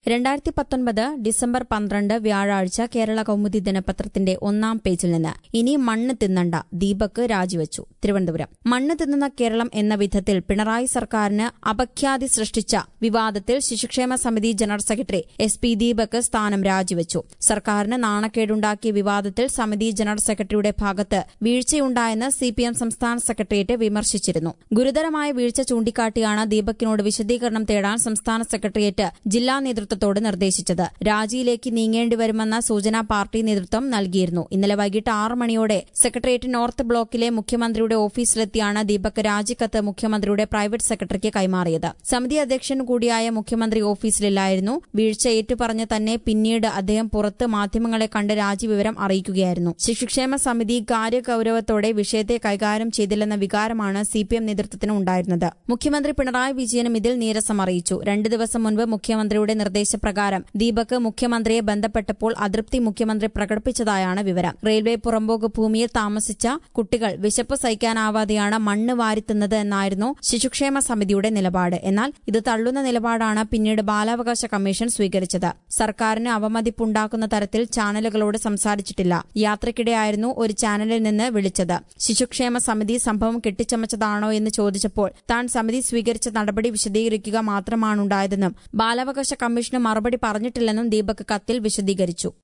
രണ്ടായിരത്തി പത്തൊൻപത് ഡിസംബർ പന്ത്രണ്ട് വ്യാഴാഴ്ച കേരള കൗമുദി ദിനപത്രത്തിന്റെ ഒന്നാം പേജിൽ നിന്ന് ഇനി മണ്ണ് തിന്നണ്ട ദീപക് രാജിവച്ചു തിരുവനന്തപുരം മണ്ണ് തിന്നുന്ന കേരളം എന്ന വിധത്തിൽ പിണറായി സർക്കാരിന് അപഖ്യാതി സൃഷ്ടിച്ച വിവാദത്തിൽ ശിശുക്ഷേമ സമിതി general secretary S P Deepak സ്ഥാനം രാജിവച്ചു സർക്കാരിന് നാണക്കേടുണ്ടാക്കിയ വിവാദത്തിൽ സമിതി ജനറൽ സെക്രട്ടറിയുടെ ഭാഗത്ത് വീഴ്ചയുണ്ടായെന്ന് സിപിഎം സംസ്ഥാന സെക്രട്ടേറിയറ്റ് വിമർശിച്ചിരുന്നു ഗുരുതരമായ വീഴ്ച ചൂണ്ടിക്കാട്ടിയാണ് ദീപകിനോട് വിശദീകരണം തേടാൻ സംസ്ഥാന സെക്രട്ടേറിയറ്റ് ജില്ലാ നേതൃത്വത്തോട് നിർദ്ദേശിച്ചത് രാജിയിലേക്ക് നീങ്ങേണ്ടിവരുമെന്ന സൂചന പാർട്ടി നേതൃത്വം നൽകിയിരുന്നു ഇന്നലെ വൈകിട്ട് ആറ് മണിയോടെ സെക്രട്ടേറിയറ്റ് നോർത്ത് ബ്ലോക്കിലെ മുഖ്യമന്ത്രിയുടെ ഓഫീസിലെത്തിയാണ് ദീപക് രാജിക്കത്ത് മുഖ്യമന്ത്രിയുടെ പ്രൈവറ്റ് സെക്രട്ടറിക്ക് കൈമാറിയത് സമിതി അധ്യക്ഷൻ കൂടിയായ മുഖ്യമന്ത്രി ഓഫീസിലില്ലായിരുന്നു വീഴ്ച ഏറ്റുപറഞ്ഞ് തന്നെ പിന്നീട് അദ്ദേഹം പുറത്ത് മാധ്യമങ്ങളെ കണ്ട് രാജിവിവരം അറിയിക്കുകയായിരുന്നു ശിശുക്ഷേമ സമിതി കാര്യഗൌരവത്തോടെ വിഷയത്തെ കൈകാര്യം ചെയ്തില്ലെന്ന വികാരമാണ് സിപിഎം നേതൃത്വത്തിന് ഉണ്ടായിരുന്നത് മുഖ്യമന്ത്രി പിണറായി വിജയനും ഇതിൽ നീരസം അറിയിച്ചു രണ്ട് ദിവസം മുൻപ് മുഖ്യമന്ത്രിയുടെ നിർദ്ദേശപ്രകാരം ദീപക് മുഖ്യമന്ത്രിയെ ബന്ധപ്പെട്ടപ്പോൾ അതൃപ്തി മുഖ്യമന്ത്രി പ്രകടിപ്പിച്ചതായാണ് വിവരം റെയിൽവേ പുറമ്പോക്ക് ഭൂമിയിൽ താമസിച്ച കുട്ടികൾ വിശപ്പ് സഹിക്കാനാവാതെയാണ് മണ്ണ് വാരിത്തുന്നത് എന്നായിരുന്നു ശിശുക്ഷേമ സമിതിയുടെ നിലപാട് എന്നാൽ ഇത് തള്ളുന്ന നിലപാടാണ് പിന്നീട് ബാലാവകാശ കമ്മീഷൻ സ്വീകരിച്ചത് സർക്കാരിന് അവമതിപ്പുണ്ടാക്കുന്ന തരത്തിൽ ചാനലുകളോട് സംസാരിച്ചിട്ടില്ല യാത്രയ്ക്കിടെയായിരുന്നു ഒരു ചാനലിൽ നിന്ന് വിളിച്ചത് ശിശുക്ഷേമ സമിതി സംഭവം കെട്ടിച്ചമച്ചതാണോ എന്ന് ചോദിച്ചപ്പോൾ താൻ സമിതി സ്വീകരിച്ച നടപടി വിശദീകരിക്കുക മാത്രമാണുണ്ടായതെന്നും ബാലാവകാശ കമ്മീഷന് മറുപടി പറഞ്ഞിട്ടില്ലെന്നും ദീപക് കത്തിൽ വിശദീകരിച്ചു